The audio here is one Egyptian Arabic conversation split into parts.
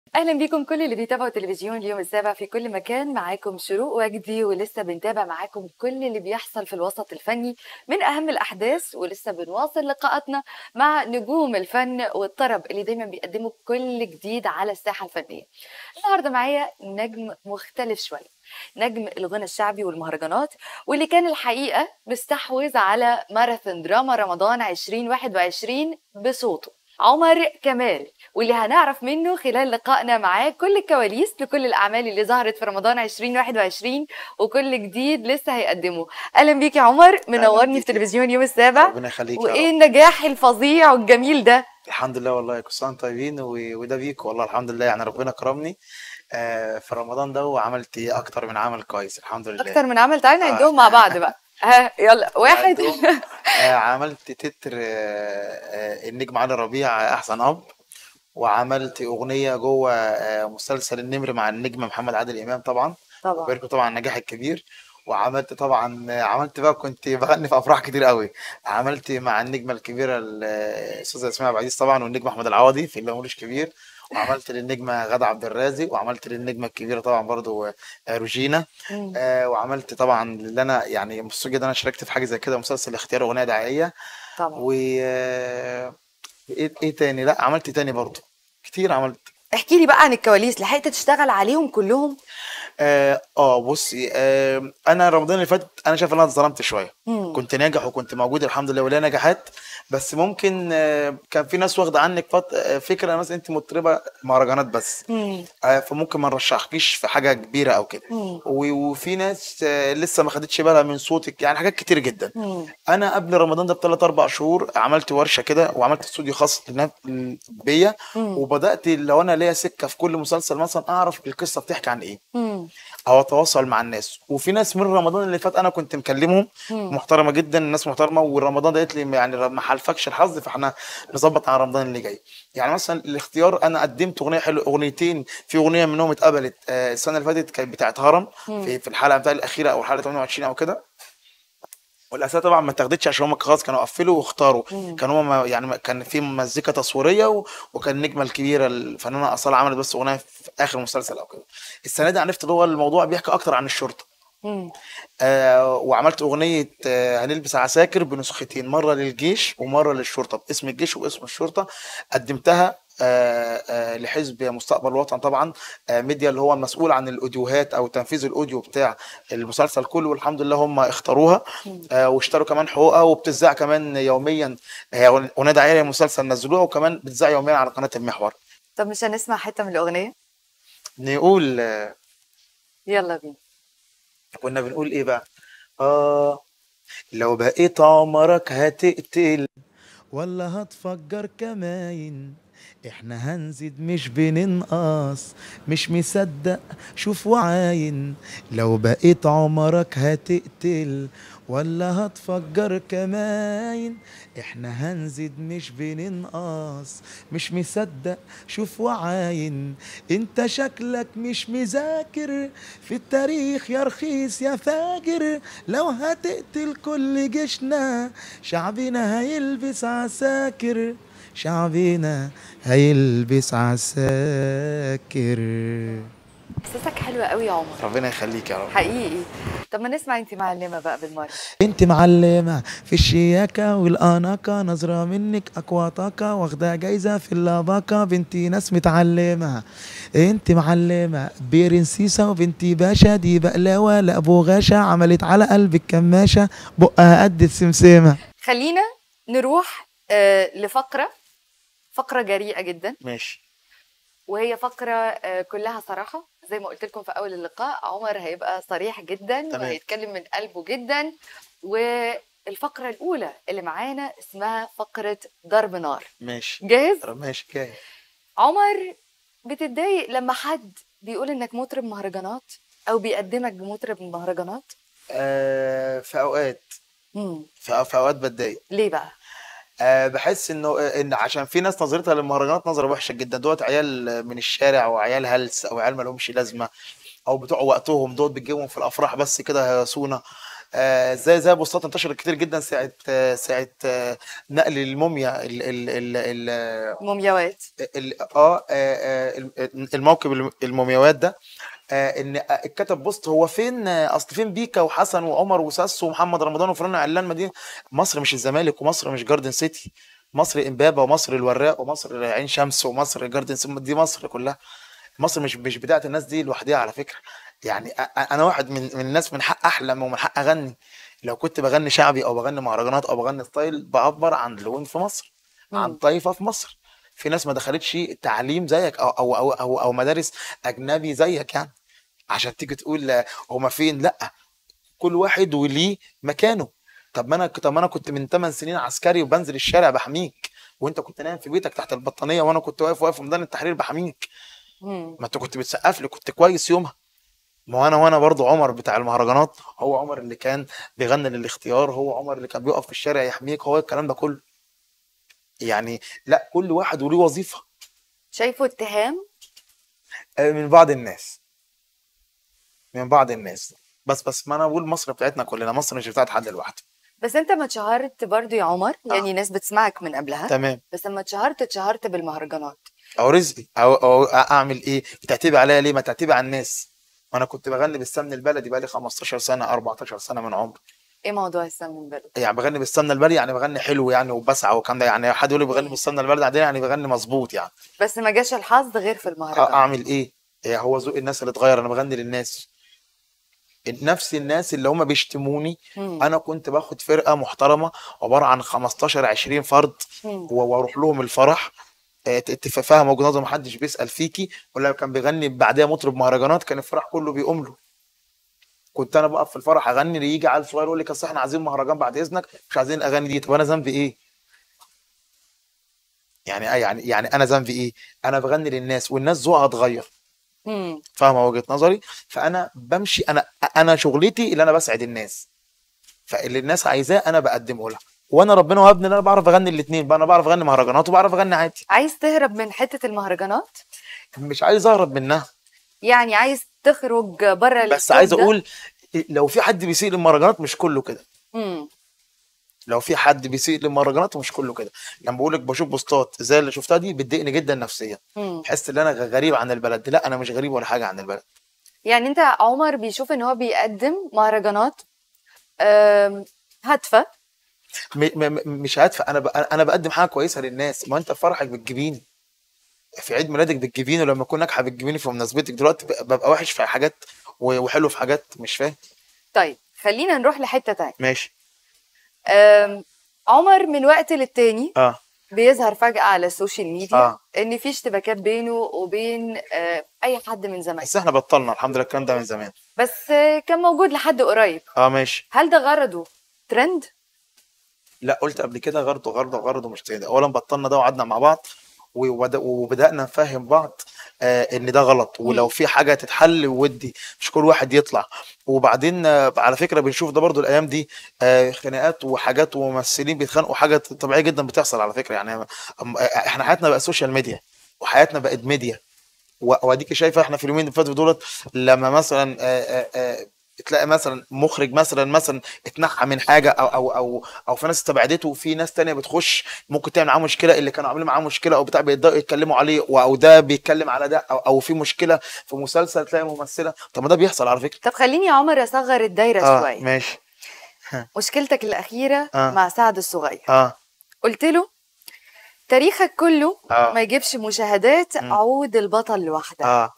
اهلا بيكم كل اللي بيتابعوا تلفزيون اليوم السابع في كل مكان معاكم شروق وجدي ولسه بنتابع معاكم كل اللي بيحصل في الوسط الفني من اهم الاحداث ولسه بنواصل لقاءاتنا مع نجوم الفن والطرب اللي دايما بيقدموا كل جديد على الساحه الفنيه النهارده معايا نجم مختلف شويه نجم الغنى الشعبي والمهرجانات واللي كان الحقيقه مستحوذ على ماراثون دراما رمضان 2021 بصوته عمر كمال واللي هنعرف منه خلال لقائنا معاه كل الكواليس لكل الاعمال اللي ظهرت في رمضان 2021 وكل جديد لسه هيقدمه اهلا بيك يا عمر منورني في بيكي. تلفزيون يوم السابع ربنا يخليك يا وايه رب. النجاح الفظيع والجميل ده الحمد لله والله كل سنه وانتم طيبين و- وده بيك والله الحمد لله يعني ربنا كرمني آه، في رمضان ده وعملت اكتر من عمل كويس الحمد لله اكتر من عمل تعالى آه. نعدهم مع بعض بقى ها يلا واحد عندهم- آه، عملت تتر آه، آه، النجم علي ربيع احسن اب وعملت اغنيه جوه آه، مسلسل النمر مع النجم محمد عادل امام طبعا طبعا باركوا طبعا النجاح الكبير وعملت طبعا عملت بقى كنت بغني في افراح كتير قوي عملت مع النجمه الكبيره الاستاذه اسماء عبد العزيز طبعا والنجم احمد العوضي في اللي ملوش كبير وعملت للنجمه غادة عبد الرازق وعملت للنجمه الكبيره طبعا برضو آه، روجينا مم. آه، وعملت طبعا اللي انا يعني مبسوط جدا انا شاركت في حاجه زي كده مسلسل اختيار اغنيه دعائيه طبعا و آه، ايه ايه تاني لا عملت تاني برضو كتير عملت احكي لي بقى عن الكواليس لحقت تشتغل عليهم كلهم اه آه، بصي آه انا رمضان اللي فات انا شايف ان انا اتظلمت شويه مم. كنت ناجح وكنت موجود الحمد لله وليا نجاحات بس ممكن آه كان في ناس واخده عنك فت... آه، فكره مثلا انت مطربه مهرجانات بس مم. آه فممكن ما نرشحكيش في حاجه كبيره او كده مم. و- وفي ناس آه لسه ما خدتش بالها من صوتك يعني حاجات كتير جدا مم. انا قبل رمضان ده بثلاث اربع شهور عملت ورشه كده وعملت استوديو خاص لنا- بيا مم. وبدات لو انا ليا سكه في كل مسلسل مثلا اعرف القصه بتحكي عن ايه مم. او اتواصل مع الناس وفي ناس من رمضان اللي فات انا كنت مكلمهم مم. محترمه جدا الناس محترمه ورمضان ده قالت لي يعني ما حالفكش الحظ فاحنا نظبط على رمضان اللي جاي يعني مثلا الاختيار انا قدمت اغنيه حلوه اغنيتين في اغنيه منهم اتقبلت آه، السنه اللي فاتت كانت بتاعت هرم في في الحلقه بتاع الاخيره او الحلقه 28 او كده والاساسيه طبعا ما اتاخدتش عشان هم خلاص كانوا قفلوا واختاروا مم. كانوا هم يعني ما- كان في مزيكا تصويريه و... وكان النجمه الكبيره الفنانه اصاله عملت بس اغنيه في اخر مسلسل او كده السنه دي عرفت اللي هو الموضوع بيحكي اكتر عن الشرطه مم. آه وعملت اغنيه آه هنلبس عساكر بنسختين مره للجيش ومره للشرطه باسم الجيش واسم الشرطه قدمتها آه آه لحزب مستقبل الوطن طبعا آه ميديا اللي هو المسؤول عن الاوديوهات او تنفيذ الاوديو بتاع المسلسل كله والحمد لله هم اختاروها آه واشتروا كمان حقوقها وبتذاع كمان يوميا هي اغنيه دعائيه للمسلسل نزلوها وكمان بتذاع يوميا على قناه المحور طب مش هنسمع حته من الاغنيه نقول آه يلا بينا كنا بنقول ايه بقى اه لو بقيت عمرك هتقتل ولا هتفجر كماين احنا هنزيد مش بننقص مش مصدق شوف وعاين لو بقيت عمرك هتقتل ولا هتفجر كماين احنا هنزيد مش بننقص مش مصدق شوف وعاين انت شكلك مش مذاكر في التاريخ يا رخيص يا فاجر لو هتقتل كل جيشنا شعبنا هيلبس عساكر شعبنا هيلبس عساكر احساسك حلو قوي يا عمر ربنا يخليك يا رب حقيقي طب ما نسمع انت معلمه بقى بالمره انت معلمة في الشياكة والاناقة نظرة منك اقوى طاقة واخدة جايزة في اللباقة بنتي ناس متعلمة انت معلمة برنسيسة وبنتي باشا دي بقلاوة لابو غاشا عملت على قلبك كماشة بقها قد السمسمة خلينا نروح آه لفقره فقره جريئه جدا ماشي وهي فقره آه كلها صراحه زي ما قلت لكم في اول اللقاء عمر هيبقى صريح جدا تمام. وهيتكلم من قلبه جدا والفقره الاولى اللي معانا اسمها فقره ضرب نار ماشي جاهز ماشي جاي عمر بتتضايق لما حد بيقول انك مطرب مهرجانات او بيقدمك بمطرب مهرجانات آه في اوقات مم. في, في اوقات بتضايق ليه بقى آه بحس انه آه، ان عشان في ناس نظرتها للمهرجانات نظره وحشه جدا دوت عيال من الشارع وعيال هلس او عيال ما لهمش لازمه او بتوع وقتهم دوت بتجيبهم في الافراح بس كده هيصونا آه، زي زي بوستات انتشرت كتير جدا ساعه آه، ساعه آه، نقل الموميا ال ال ال ال مومياوات ال- اه آه، آه، الم- الموكب الم- المومياوات ده آه، ان آه، اتكتب بوست هو فين آه، اصل فين بيكا وحسن وعمر وساسو ومحمد رمضان وفلان علان مدينه مصر مش الزمالك ومصر مش جاردن سيتي مصر امبابه ومصر الوراق ومصر عين شمس ومصر جاردن سيتي دي مصر كلها مصر مش مش بتاعت الناس دي لوحدها على فكره يعني أ- أ- انا واحد من من الناس من حق احلم ومن حق اغني لو كنت بغني شعبي او بغني مهرجانات او بغني ستايل بعبر عن لون في مصر عن مم. طائفه في مصر في ناس ما دخلتش تعليم زيك او او او او, أو مدارس اجنبي زيك يعني عشان تيجي تقول آه، هما فين لا كل واحد وليه مكانه طب ما انا طب ما انا كنت من 8 سنين عسكري وبنزل الشارع بحميك وانت كنت نايم في بيتك تحت البطانيه وانا كنت واقف واقف في ميدان التحرير بحميك مم. ما انت كنت بتسقف لي كنت كويس يومها ما هو انا وانا برضو عمر بتاع المهرجانات هو عمر اللي كان بيغني للاختيار هو عمر اللي كان بيقف في الشارع يحميك هو الكلام ده كله يعني لا كل واحد وليه وظيفه شايفه اتهام آه، من بعض الناس من بعض الناس بس بس ما انا بقول مصر بتاعتنا كلنا مصر مش بتاعت حد لوحده بس انت ما اتشهرت برضو يا عمر آه. يعني ناس بتسمعك من قبلها تمام بس لما اتشهرت اتشهرت بالمهرجانات او رزقي او او اعمل ايه تعتبي عليا ليه ما تعتبي على الناس ما انا كنت بغني بالسمن البلدي بقالي 15 سنه 14 سنه من عمري ايه موضوع السمن البلد يعني بغني بالسمنه البلدي يعني بغني حلو يعني وبسعى والكلام ده يعني حد يقول لي بغني بالسمنه البلدي عادي يعني بغني مظبوط يعني بس ما جاش الحظ غير في أ- المهرجان اعمل ايه إيه هو ذوق الناس اللي اتغير انا بغني للناس نفس الناس اللي هم بيشتموني مم. انا كنت باخد فرقه محترمه عباره عن 15 20 فرد مم. و- واروح لهم الفرح آه، ت- ت- فاهم وجهه نظر محدش بيسال فيكي ولا كان بيغني بعدها مطرب مهرجانات كان الفرح كله بيقوم له كنت انا بقف في الفرح اغني اللي يجي عيل صغير يقول لي اصل احنا عايزين مهرجان بعد اذنك مش عايزين الاغاني دي طب انا ذنبي ايه؟ يعني يعني يعني انا ذنبي ايه؟ انا بغني للناس والناس ذوقها اتغير مم. فاهمه وجهه نظري فانا بمشي انا انا شغلتي اللي انا بسعد الناس فاللي الناس عايزاه انا بقدمه لها وانا ربنا وهبني ان انا بعرف اغني الاثنين بقى انا بعرف اغني مهرجانات وبعرف اغني عادي عايز تهرب من حتة المهرجانات مش عايز اهرب منها يعني عايز تخرج بره بس عايز اقول لو في حد بيسيء للمهرجانات مش كله كده امم لو في حد بيسيء للمهرجانات مش كله كده لما بقول لك بشوف بوستات زي اللي شفتها دي بتضايقني جدا نفسيا امم بحس ان انا غريب عن البلد لا انا مش غريب ولا حاجه عن البلد يعني انت عمر بيشوف ان هو بيقدم مهرجانات آم، هادفة م م م- مش هدفع انا ب... انا بقدم حاجه كويسه للناس ما انت في فرحك بتجيبيني في عيد ميلادك بتجيبيني ولما اكون ناجحه بتجيبيني في مناسبتك دلوقتي ب- ببقى وحش في حاجات و- وحلو في حاجات مش فاهم طيب خلينا نروح لحتة تانية ماشي آم، عمر من وقت للتاني اه بيظهر فجأة على السوشيال ميديا آه. ان في اشتباكات بينه وبين آه، اي حد من زمان بس احنا بطلنا الحمد لله الكلام ده من زمان بس آه، كان موجود لحد قريب اه ماشي هل ده غرضه ترند لا قلت قبل كده غرضه غرضه غرضه مش تاني اولا بطلنا ده وقعدنا مع بعض وبد- وبدانا نفهم بعض آه ان ده غلط ولو في حاجه تتحل ودي مش كل واحد يطلع وبعدين آه على فكره بنشوف ده برضو الايام دي آه خناقات وحاجات وممثلين بيتخانقوا حاجه طبيعيه جدا بتحصل على فكره يعني أم- آه، احنا حياتنا بقت سوشيال ميديا وحياتنا بقت ميديا و- واديك شايفه احنا في اليومين اللي فاتوا دولت لما مثلا آه، آه، آه، تلاقي مثلا مخرج مثلا مثلا اتنحى من حاجه او او او او في ناس استبعدته وفي ناس تانية بتخش ممكن تعمل معاه مشكله اللي كانوا عاملين معاه مشكله او بتاع بيبداوا يتكلموا عليه و- او ده بيتكلم على ده او او في مشكله في مسلسل تلاقي ممثله طب ما ده بيحصل على فكره طب خليني يا عمر اصغر الدايره اه شويه ماشي مشكلتك الاخيره آه. مع سعد الصغير اه قلت له تاريخك كله آه. ما يجيبش مشاهدات مم. عود البطل لوحدها اه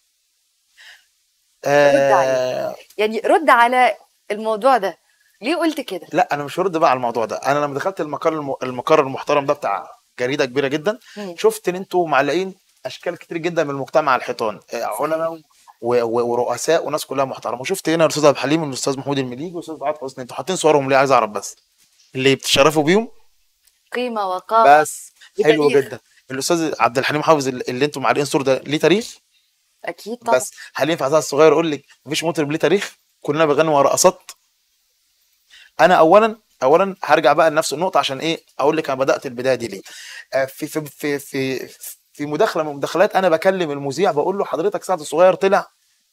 رد عليه. آه، يعني رد على الموضوع ده ليه قلت كده لا انا مش هرد بقى على الموضوع ده انا لما دخلت المقر الم... المقر المحترم ده بتاع جريده كبيره جدا مم. شفت ان انتوا معلقين اشكال كتير جدا من المجتمع على الحيطان آه، علماء و... و... ورؤساء وناس كلها محترمه وشفت هنا الاستاذ عبد الحليم والاستاذ محمود المليجي والاستاذ عاطف حسني انتوا حاطين صورهم ليه عايز اعرف بس اللي بتشرفوا بيهم قيمه وقامه بس حلو وتاريخ. جدا الاستاذ عبد الحليم حافظ اللي اللي انتوا معلقين صور ده ليه تاريخ اكيد طبعا بس هل ينفع زي الصغير يقول لك مفيش مطرب ليه تاريخ كلنا بنغني ورا رقصات انا اولا اولا هرجع بقى لنفس النقطه عشان ايه اقول لك انا بدات البدايه دي ليه آه، في في في في في مداخله من المداخلات انا بكلم المذيع بقول له حضرتك سعد الصغير طلع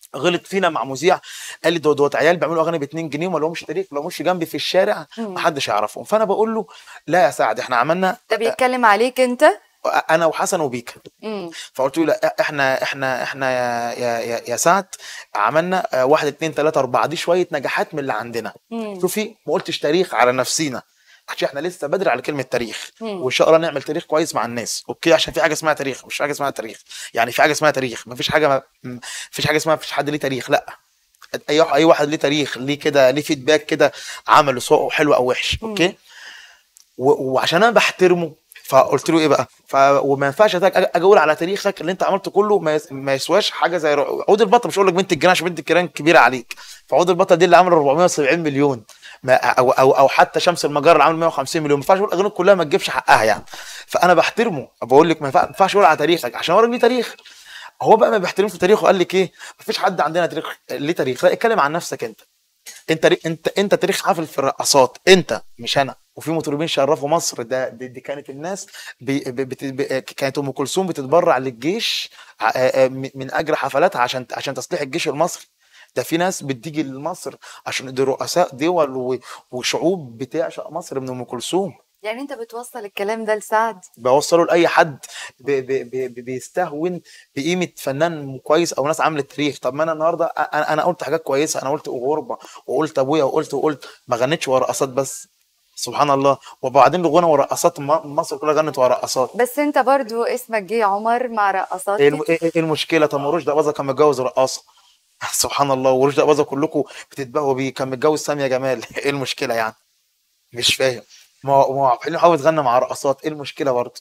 غلط فينا مع مذيع قال لي دوت عيال بيعملوا اغاني ب 2 جنيه وما لهمش تاريخ لو مش جنبي في الشارع مم. محدش يعرفهم فانا بقول له لا يا سعد احنا عملنا ده بيتكلم عليك انت انا وحسن وبيكا مم. فقلت له لا احنا احنا احنا يا يا يا, يا سعد عملنا آه، واحد اتنين تلاته اربعه دي شويه نجاحات من اللي عندنا مم. شوفي ما قلتش تاريخ على نفسينا عشان احنا لسه بدري على كلمه تاريخ مم. وان شاء الله نعمل تاريخ كويس مع الناس اوكي عشان في حاجه اسمها تاريخ مش في حاجه اسمها تاريخ يعني في حاجه اسمها تاريخ ما فيش حاجه ما م- فيش حاجه اسمها مفيش حد ليه تاريخ لا اي اي واحد ليه تاريخ ليه كده ليه فيدباك كده عمله سواء حلو او وحش مم. اوكي و- وعشان انا بحترمه فقلت له ايه بقى ف... وما ينفعش أتاك- اجي اقول على تاريخك اللي انت عملته كله ما, يس... ما يسواش حاجه زي ر- عود البطل مش هقول لك بنت الجيران عشان بنت الجيران كبيره عليك فعود البطل دي اللي عامله 470 مليون ما او او او حتى شمس المجره اللي عامل 150 مليون ما ينفعش اقول الاغاني كلها ما تجيبش حقها يعني فانا بحترمه بقول لك ما ينفع- ما ينفعش اقول على تاريخك عشان هو راجل ليه تاريخ هو بقى ما بيحترمش تاريخه قال لك ايه ما فيش حد عندنا تاريخ ليه تاريخ لا اتكلم عن نفسك انت انت ري- انت انت تاريخ حافل في الرقصات انت مش انا وفي مطربين شرفوا مصر ده دي, دي كانت الناس بي بي بت بي كانت ام كلثوم بتتبرع للجيش ع- آه، آه، من من اجر حفلاتها عشان عشان تصليح الجيش المصري ده في ناس بتيجي لمصر عشان دي رؤساء دول و- وشعوب بتعشق مصر من ام كلثوم يعني انت بتوصل الكلام ده لسعد بوصله لاي حد بي بي بي بي- بيستهون بقيمه فنان كويس او ناس عملت تاريخ طب ما انا النهارده انا انا قلت حاجات كويسه انا قلت غربه وقلت ابويا وقلت وقلت ما غنتش ورقصات بس سبحان الله وبعدين الغنى ورقصات م- مصر كلها غنت ورقصات بس انت برضو اسمك جه عمر مع رقصات ايه الم- إيه- إيه المشكله طب ما رشدي اباظه كان متجوز رقاصه سبحان الله ورشدي اباظه كلكم بتتباهوا بيه كان متجوز ساميه جمال ايه المشكله يعني مش فاهم ما هو ما هو عبد الحليم حافظ غنى مع رقصات ايه المشكله برضه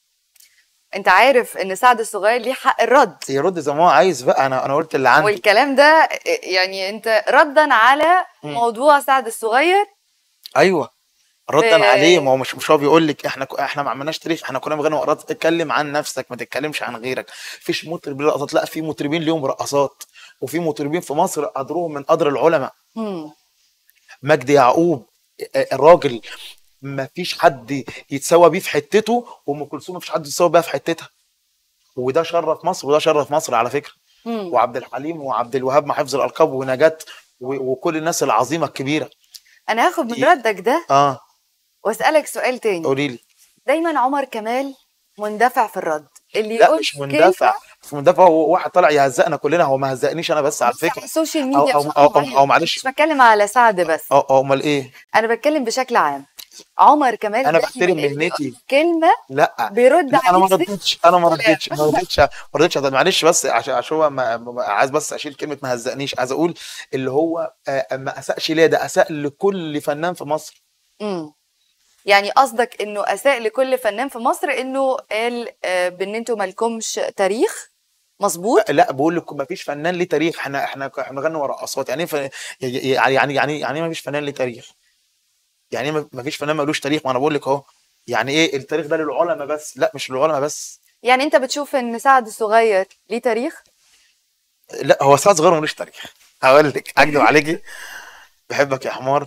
انت عارف ان سعد الصغير ليه حق الرد يرد زي ما هو عايز بقى انا انا قلت اللي عندي والكلام ده يعني انت ردا على مم. موضوع سعد الصغير ايوه ردا ف- عليه ما هو مش مش هو بيقول لك احنا ك- احنا ما عملناش تاريخ احنا كنا بنغني ورقصات اتكلم عن نفسك ما تتكلمش عن غيرك مفيش مطرب ليه رقصات لا في مطربين ليهم رقصات وفي مطربين في مصر قدروهم من قدر العلماء مم. مجدي يعقوب آه، الراجل ما فيش حد يتساوى بيه في حتته وام كلثوم ما فيش حد يتساوى بيها في حتتها وده شرف مصر وده شرف مصر على فكره مم. وعبد الحليم وعبد الوهاب مع حفظ الالقاب ونجاة و- وكل الناس العظيمه الكبيره انا هاخد من إيه؟ ردك ده اه واسالك سؤال تاني قولي لي دايما عمر كمال مندفع في الرد اللي لا يقول مش مندفع مش مندفع هو واحد طالع يهزقنا كلنا هو ما هزقنيش انا بس على على فكره السوشيال او ميديا او بشكل او, أو, معين. أو معلش مش بتكلم على سعد بس أو أو امال ايه انا بتكلم بشكل عام عمر كمال انا دايماً بحترم اللي مهنتي يقول كلمه لا بيرد لا انا ما عليه ردتش انا ما طلع. ردتش ما ردتش ما ردتش طب معلش بس عشان عشان هو ما ما- عايز بس اشيل كلمه ما هزقنيش عايز اقول اللي هو آه، ما اساءش ليا ده اساء لكل فنان في مصر امم يعني قصدك انه اساء لكل فنان في مصر انه قال آه، بان انتوا مالكمش تاريخ مظبوط لا بقول لك ما فيش فنان ليه تاريخ احنا احنا احنا بنغني ورقصات يعني ايه فن- يعني يعني يعني يعني ايه ما فيش فنان ليه تاريخ يعني ايه ما فيش فنان ملوش تاريخ ما انا بقول لك اهو يعني ايه التاريخ ده للعلماء بس لا مش للعلماء بس يعني انت بتشوف ان سعد الصغير ليه تاريخ لا هو سعد صغير ملوش تاريخ هقول لك اكذب عليكي بحبك يا حمار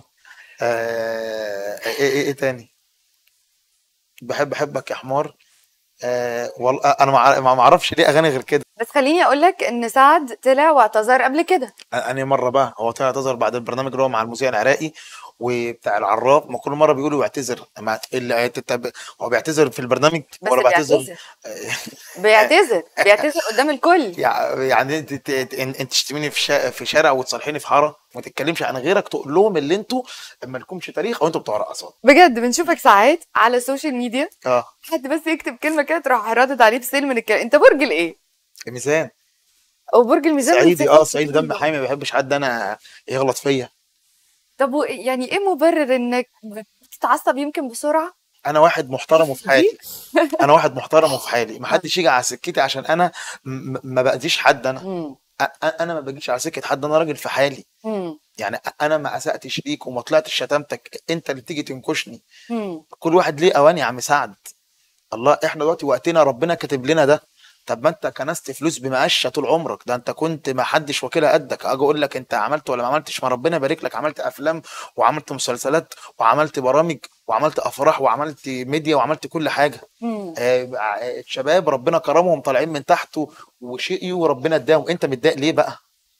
آه ايه ايه, إيه تاني بحب بحبك يا حمار آه والله انا ما أع- ما اعرفش ليه اغاني غير كده بس خليني اقول لك ان سعد طلع واعتذر قبل كده انا مره بقى هو طلع اعتذر بعد البرنامج اللي هو مع المذيع العراقي وبتاع العراف ما كل مره بيقولوا يعتذر ما اللي تتب- هو بيعتذر في البرنامج بس ولا بيعتذر بيعتذر بيعتذر بيعتذر قدام الكل يع- يعني انت انت انت- انت تشتميني في شا- في شارع وتصالحيني في حاره وما تتكلمش عن غيرك تقول لهم اللي انتوا ما لكمش تاريخ او انتوا بتوع رقصات بجد بنشوفك ساعات على السوشيال ميديا اه حد بس يكتب كلمه كده تروح ردد عليه بسلم من الكلام انت برج الايه الميزان او برج الميزان صعيدي بتسيب- اه صعيدي دم حامي ما بحبش حد انا يغلط فيا طب و- يعني ايه مبرر انك بتتعصب يمكن بسرعه انا واحد محترم وفي حالي انا واحد محترم وفي حالي ما حدش يجي على سكتي عشان انا م- ما باذيش حد انا امم أ- انا ما باجيش على سكه حد انا راجل في حالي امم يعني انا ما اساتش ليك وما طلعتش شتمتك انت اللي تيجي تنكشني امم كل واحد ليه اواني يا عم سعد الله احنا دلوقتي وقتنا ربنا كاتب لنا ده طب ما انت كنست فلوس بمقشه طول عمرك ده انت كنت ما حدش واكلها قدك اجي اقول لك انت عملت ولا ما عملتش ما ربنا يبارك لك عملت افلام وعملت مسلسلات وعملت برامج وعملت افراح وعملت ميديا وعملت كل حاجه امم آه، آه، الشباب ربنا كرمهم طالعين من تحت وشقيوا وربنا اداهم انت متضايق ليه بقى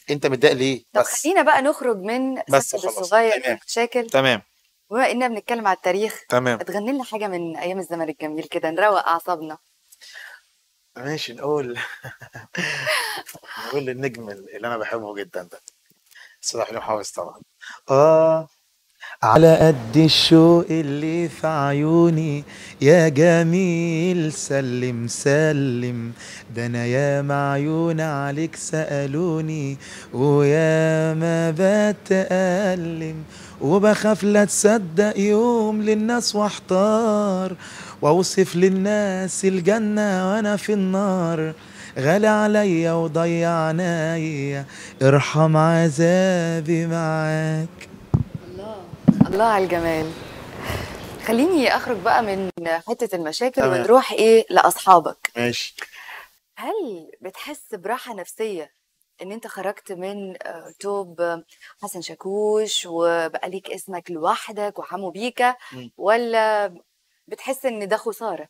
انت متضايق ليه طب بس خلينا بقى نخرج من بس سكت خلاص. الصغير تمام. شاكل تمام بما اننا بنتكلم على التاريخ تمام تغني لنا حاجه من ايام الزمن الجميل كده نروق اعصابنا ماشي نقول نقول للنجم اللي انا بحبه جدا ده استاذ حليم حافظ طبعا اه على قد الشوق اللي في عيوني يا جميل سلم سلم ده انا يا معيون عليك سألوني ويا ما بتألم وبخاف لا تصدق يوم للناس واحتار واوصف للناس الجنة وانا في النار غالي عليا وضيع عنايا ارحم عذابي معاك الله الله على الجمال خليني اخرج بقى من حته المشاكل تمام. ونروح ايه لاصحابك ماشي هل بتحس براحه نفسيه ان انت خرجت من آه، توب آه، حسن شاكوش وبقى ليك اسمك لوحدك وحمو بيكا مم. ولا بتحس ان ده خساره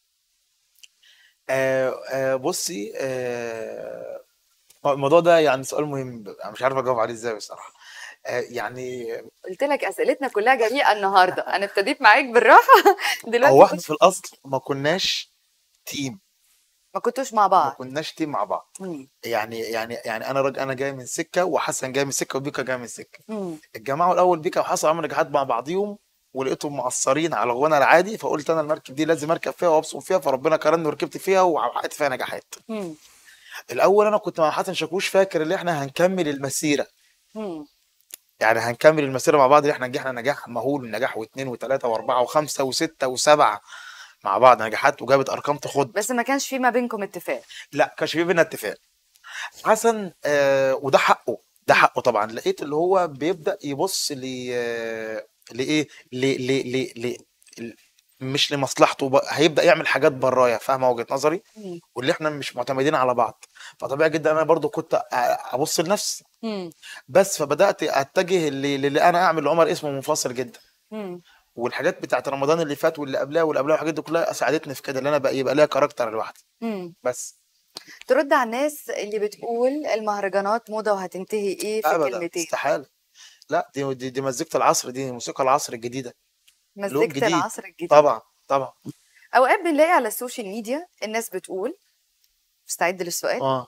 آه آه بصي آه الموضوع ده يعني سؤال مهم انا مش عارف اجاوب عليه ازاي بصراحه آه يعني قلت لك اسئلتنا كلها جريئه النهارده انا ابتديت معاك بالراحه دلوقتي هو احنا كنت- في الاصل ما كناش تيم ما كنتوش مع ما بعض كناش تيم مع بعض مم. يعني يعني يعني انا راجل انا جاي من سكه وحسن جاي من سكه وبيكا جاي من سكه مم. الجماعه الاول بيكا وحسن عملوا نجاحات مع بعضيهم ولقيتهم مقصرين على الغنى العادي فقلت انا المركب دي لازم اركب فيها وابصم فيها فربنا كرمني وركبت فيها وحققت فيها نجاحات مم. الاول انا كنت مع حسن شاكوش فاكر ان احنا هنكمل المسيره مم. يعني هنكمل المسيره مع بعض اللي احنا نجحنا نجاح مهول نجاح واثنين وثلاثه واربعه وخمسه وسته وسبعه مع بعض نجاحات وجابت ارقام تخض بس ما كانش في ما بينكم اتفاق لا كانش في بينا اتفاق حسن آه وده حقه ده حقه طبعا لقيت اللي هو بيبدا يبص ل آه، لايه ل ل ل ل مش لمصلحته بقى، هيبدا يعمل حاجات برايا فاهمه وجهه نظري مم. واللي احنا مش معتمدين على بعض فطبيعي جدا انا برضو كنت أ- ابص لنفسي مم. بس فبدات اتجه اللي, اللي انا اعمل لعمر اسمه منفصل جدا مم. والحاجات بتاعت رمضان اللي فات واللي قبلها واللي قبلها والحاجات دي كلها ساعدتني في كده اللي انا بقى يبقى ليا كاركتر لوحدي مم. بس ترد على الناس اللي بتقول المهرجانات موضة وهتنتهي ايه في ابدا كلمتين استحاله لا دي دي, دي مزيكه العصر دي موسيقى العصر الجديده لون مزيكة جديد العصر الجديد طبعا طبعا اوقات بنلاقي على السوشيال ميديا الناس بتقول مستعد للسؤال اه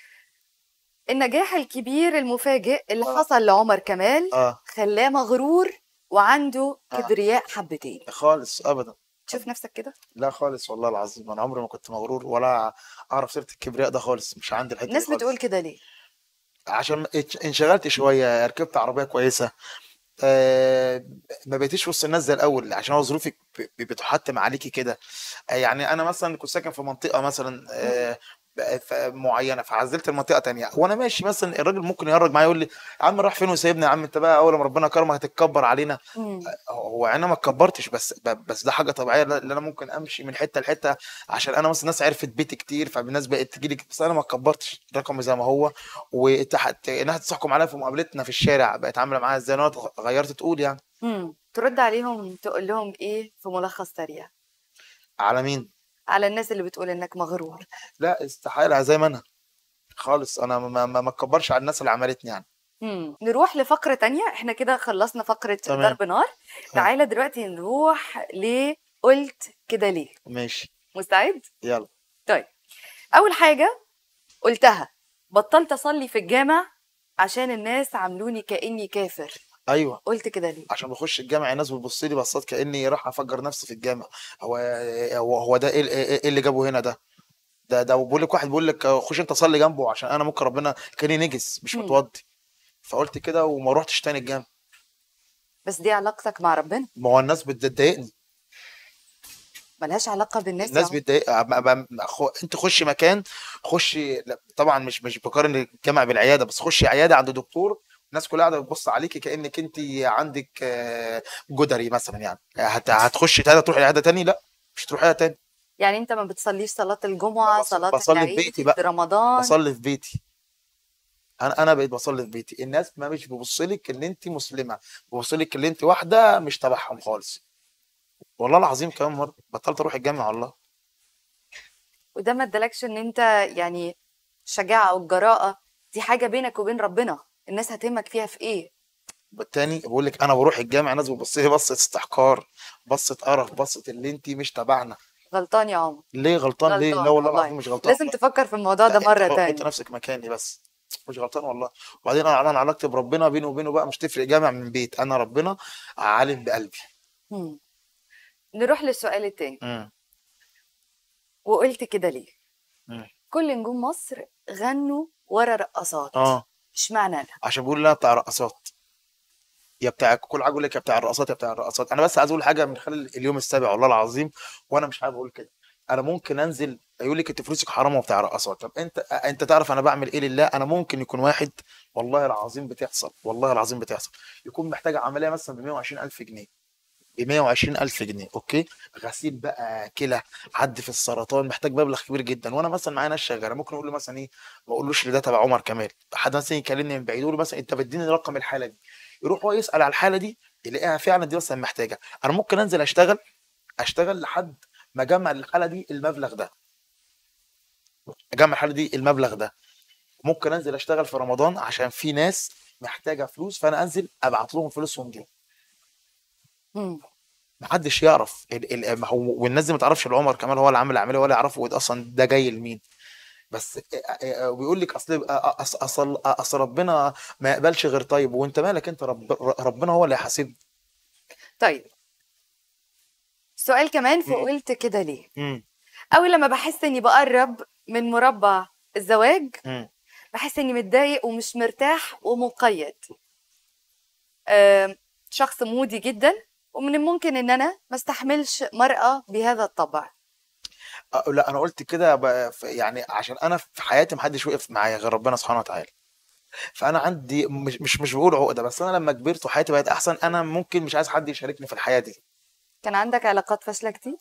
النجاح الكبير المفاجئ اللي آه. حصل لعمر كمال اه خلاه مغرور وعنده آه. كبرياء حبتين خالص ابدا تشوف نفسك كده لا خالص والله العظيم انا عمري ما كنت مغرور ولا اعرف سيره الكبرياء ده خالص مش عندي الحته دي الناس خالص. بتقول كده ليه عشان اتش- انشغلت شويه ركبت عربيه كويسه آه ما بقيتيش وسط الناس زي الاول عشان هو ظروفك ب- ب- بتحتم عليكي كده آه يعني انا مثلا كنت ساكن في منطقه مثلا آه ب- ف- معينه فعزلت المنطقه تانية وانا ماشي مثلا الراجل ممكن يهرج معايا يقول لي يا عم راح فين وسايبنا يا عم انت بقى اول ما ربنا كرمك هتتكبر علينا مم. هو انا ما اتكبرتش بس ب- بس ده حاجه طبيعيه اللي انا ممكن امشي من حته لحته عشان انا مثلا الناس عرفت بيتي كتير فالناس بقت تجي لي بس انا ما اتكبرتش رقمي زي ما هو وتحت الناس تحكم عليا في مقابلتنا في الشارع بقت عامله معايا ازاي انا غيرت تقول يعني مم. ترد عليهم تقول لهم ايه في ملخص سريع على مين على الناس اللي بتقول انك مغرور لا استحاله زي ما انا خالص انا ما ما ما اتكبرش على الناس اللي عملتني يعني مم. نروح لفقرة تانية احنا كده خلصنا فقرة تمام. ضرب نار تعالى دلوقتي نروح ل قلت كده ليه ماشي مستعد يلا طيب اول حاجة قلتها بطلت اصلي في الجامع عشان الناس عاملوني كاني كافر ايوه قلت كده ليه عشان بخش الجامع الناس بتبص لي بصات كاني راح افجر نفسي في الجامع هو هو هو ده ايه ايه إيه اللي جابه هنا ده ده ده بقول لك واحد بيقول لك خش انت صلي جنبه عشان انا ممكن ربنا كاني نجس مش مم. متوضي فقلت كده وما روحتش تاني الجامع بس دي علاقتك مع ربنا ما هو الناس بتضايقني ملهاش علاقة بالناس الناس يا عمر. بتضايق أب- أب- أخو- انت خش مكان خشي لا، طبعا مش مش بقارن الجامع بالعياده بس خشي عياده عند دكتور الناس كلها قاعده بتبص عليكي كانك انت عندك آه، جدري مثلا يعني هت- هتخشي تاني تروحي العياده تاني لا مش تروحيها تاني يعني انت ما بتصليش صلاة الجمعة بص- صلاة بصلي في العيد بيتي بقى. رمضان بصلي في بيتي انا انا بقيت بصلي في بيتي الناس ما مش بيبص لك ان انت مسلمه بيبص لك ان انت واحده مش تبعهم خالص والله العظيم كمان مره بطلت اروح الجامع والله وده ما ادالكش ان انت يعني الشجاعة او الجراءة دي حاجه بينك وبين ربنا الناس هتهمك فيها في ايه بالتاني بقول لك انا بروح الجامع ناس بتبص لي بصه استحقار بصه قرف بصه اللي انت مش تبعنا غلطان يا عمر ليه غلطان, ليه غلطان لا والله والله. العظيم مش غلطان لازم تفكر في الموضوع ده لا، مره انت حط تانية نفسك مكاني بس مش غلطان والله وبعدين انا انا علاقتي بربنا بيني وبينه بقى مش تفرق جامع من بيت انا ربنا عالم بقلبي مم. نروح للسؤال التاني امم وقلت كده ليه مم. كل نجوم مصر غنوا ورا رقصات اه اشمعنى انا عشان بيقول لا بتاع رقصات يا بتاع كل حاجه يقول لك يا بتاع الرقصات يا بتاع الرقصات انا بس عايز اقول حاجه من خلال اليوم السابع والله العظيم وانا مش حابب اقول كده انا ممكن انزل يقول لك انت فلوسك حرام وبتاع رقصات طب انت انت تعرف انا بعمل ايه لله انا ممكن يكون واحد والله العظيم بتحصل والله العظيم بتحصل يكون محتاج عمليه مثلا ب 120000 جنيه ب 120000 جنيه اوكي غسيل بقى كلى حد في السرطان محتاج مبلغ كبير جدا وانا مثلا معايا ناس شغاله ممكن اقول له مثلا ايه ما اقولوش ده تبع عمر كمال حد مثلا يكلمني من بعيد يقول له مثلا انت بديني رقم الحاله دي يروح هو يسال على الحاله دي يلاقيها فعلا دي مثلا محتاجه انا ممكن انزل اشتغل اشتغل لحد ما اجمع الحاله دي المبلغ ده اجمع الحاله دي المبلغ ده ممكن انزل اشتغل في رمضان عشان في ناس محتاجه فلوس فانا انزل ابعت لهم فلوسهم دي مم. محدش يعرف ال- ال- ما هو والناس دي ما تعرفش العمر كمال هو اللي عامل العمليه ولا يعرفوا وده اصلا ده جاي لمين بس بيقول لك اصل اصل اصل, أصل ربنا ما يقبلش غير طيب وانت مالك انت رب ربنا هو اللي هيحاسبني طيب سؤال كمان مم. فقلت كده ليه امم اول لما بحس اني بقرب من مربع الزواج امم بحس اني متضايق ومش مرتاح ومقيد آم، شخص مودي جدا ومن الممكن ان انا ما استحملش مرأة بهذا الطبع أه، لا انا قلت كده ب- ف- يعني عشان انا في حياتي محدش وقف معايا غير ربنا سبحانه وتعالى فانا عندي مش مش مش بقول عقده بس انا لما كبرت وحياتي بقت احسن انا ممكن مش عايز حد يشاركني في الحياه دي كان عندك علاقات فاشلة كتير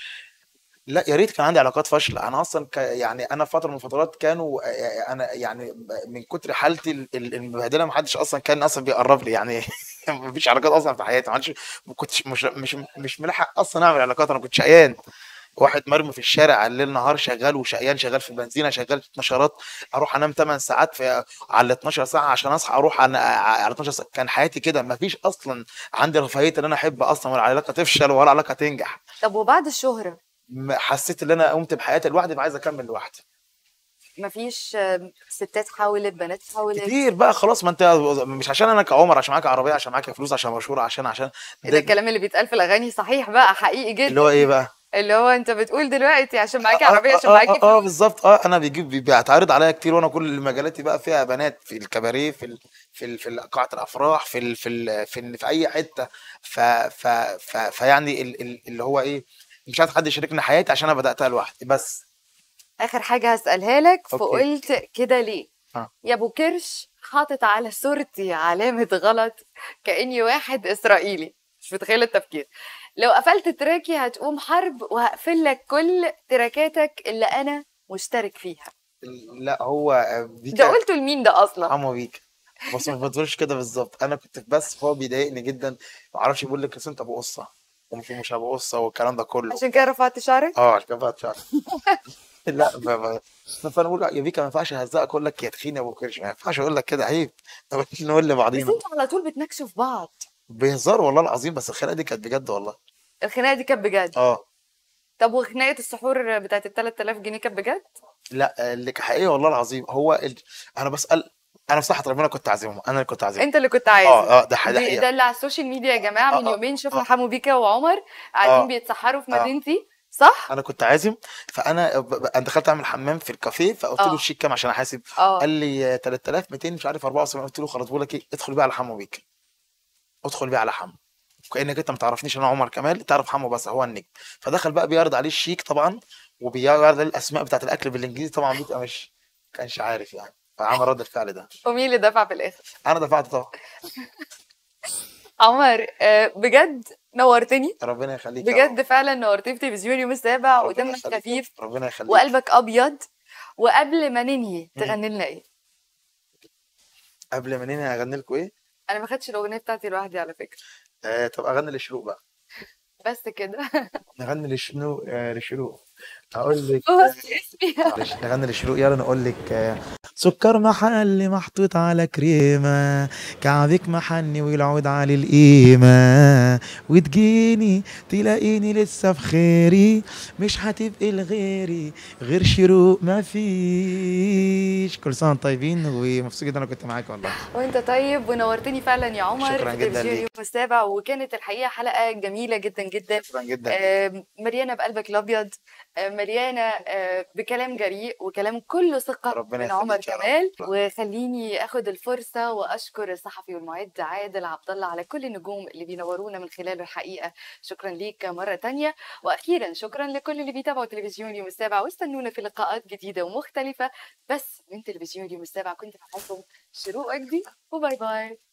لا يا ريت كان عندي علاقات فاشله انا اصلا ك... يعني انا في فتره من الفترات كانوا آه، انا يعني من كتر حالتي ال- ال- المبهدله ما حدش اصلا كان اصلا بيقرب لي يعني مفيش علاقات اصلا في حياتي ما حدش ما كنتش مش مش مش ملحق اصلا اعمل علاقات انا كنت شقيان واحد مرمي في الشارع الليل نهار شغال وشقيان شغال في البنزينه شغال في نشرات اروح انام 8 ساعات في على ال 12 ساعه عشان اصحى اروح على على 12 ساعه كان حياتي كده ما فيش اصلا عندي رفاهيه ان انا احب اصلا ولا علاقه تفشل ولا علاقه تنجح طب وبعد الشهرة م- حسيت ان انا قمت بحياتي لوحدي فعايز اكمل لوحدي مفيش آم، ستات حاولت بنات حاولت كتير بقى خلاص ما انت مش عشان انا كعمر عشان معاك عربيه عشان معاك فلوس عشان مشهور عشان عشان إيه ده ده الكلام اللي بيتقال في الاغاني صحيح بقى حقيقي اللي جدا هو ايه بقى اللي هو انت بتقول دلوقتي عشان معاكي اه عربيه عشان اه معاكي اه, آه فلوس بالظبط اه انا بيجيب بي- بيتعرض عليا كتير وانا كل مجالاتي بقى فيها بنات في الكباريه في ال... في ال... في ال- قاعه الافراح في ال... في ال... في, ال... في اي حته ف... ف... ف... فيعني ال... ال... اللي هو ايه مش عايز حد يشاركني حياتي عشان انا بداتها لوحدي بس اخر حاجه هسالها لك اوكي فقلت كده ليه اه يا ابو كرش حاطط على صورتي علامه غلط كاني واحد اسرائيلي مش متخيله التفكير لو قفلت تراكي هتقوم حرب وهقفل لك كل تراكاتك اللي انا مشترك فيها لا هو دي ده كانت قلته لمين ده اصلا عمو بيك بس ما بتقولش كده بالظبط انا كنت بس هو بيضايقني جدا ما اعرفش بيقول لك أصل انت ابو قصه ومش مش ابو قصه والكلام ده كله عشان كده رفعت شعرك اه عشان كده بقى شعر لا ب... ب... فانا بقول يا بيكا ما ينفعش اهزقك اقول لك يا تخين يا ابو كرش ما ينفعش اقول لك كده عيب طب نقول بس لبعضينا انتوا على طول بتناكشوا في بعض بيهزروا والله العظيم بس الخناقه دي كانت بجد والله الخناقه دي كانت بجد اه طب وخناقه السحور بتاعت ال 3000 جنيه كانت بجد لا اللي حقيقي والله العظيم هو ال... انا بسال انا بصراحه ربنا كنت عازمهم انا اللي كنت عازمهم انت اللي كنت عايز اه اه ده ح- ده دي- حقيقه ده اللي على السوشيال ميديا يا جماعه من اه اه يومين شفنا اه حمو بيكا وعمر قاعدين اه بيتسحروا في اه مدينتي صح؟ انا كنت عازم فانا ب... ب... انا دخلت اعمل حمام في الكافيه فقلت له اه الشيك كام عشان احاسب اه قال لي آه، 3200 مش عارف 74 قلت له خلاص بقول لك ايه ادخل بيه على حمو بيك ادخل بيه على حمو كانك انت ما تعرفنيش انا عمر كمال تعرف حمو بس هو النجم فدخل بقى بيعرض عليه الشيك طبعا وبيعرض عليه الاسماء بتاعت الاكل بالانجليزي طبعا بيبقى مش كانش عارف يعني فعمل رد الفعل ده ومين اللي دفع في الاخر؟ انا دفعت طبعا عمر آه، بجد نورتني ربنا يخليك يا رب بجد فعلا نورتني في تلفزيون يوم السابع ربنا ودمك يخليك خفيف ربنا يخليك وقلبك ابيض وقبل ما ننهي مم. تغني لنا ايه؟ قبل ما ننهي هغني لكم ايه انا ما خدتش الاغنيه بتاعتي لوحدي على فكره آه طب اغني للشروق بقى بس كده نغني لشنو آه لشروق اقول لك هو اسمي معلش نغني للشروق يلا نقول لك آه سكر محلي محطوط على كريمة كعبك محني والعود على القيمة وتجيني تلاقيني لسه في خيري مش هتبقي لغيري غير شروق ما فيش كل سنة وانتم طيبين ومبسوط جدا انا كنت معاك والله وانت طيب ونورتني فعلا يا عمر شكراً في جداً تلفزيون ليك. اليوم السابع وكانت الحقيقه حلقه جميله جدا جدا شكرا جدا آم، مليانه بقلبك الابيض آم، مليانه آه، بكلام جريء وكلام كله ثقه ربنا من عمر يخليك يا رب. كمال وخليني اخد الفرصه واشكر الصحفي والمعد عادل عبد الله على كل النجوم اللي بينورونا من خلاله الحقيقه شكرا ليك مره تانية واخيرا شكرا لكل اللي بيتابعوا تلفزيون اليوم السابع واستنونا في لقاءات جديده ومختلفه بس من تلفزيون اليوم السابع كنت معاكم شروق وجدي وباي باي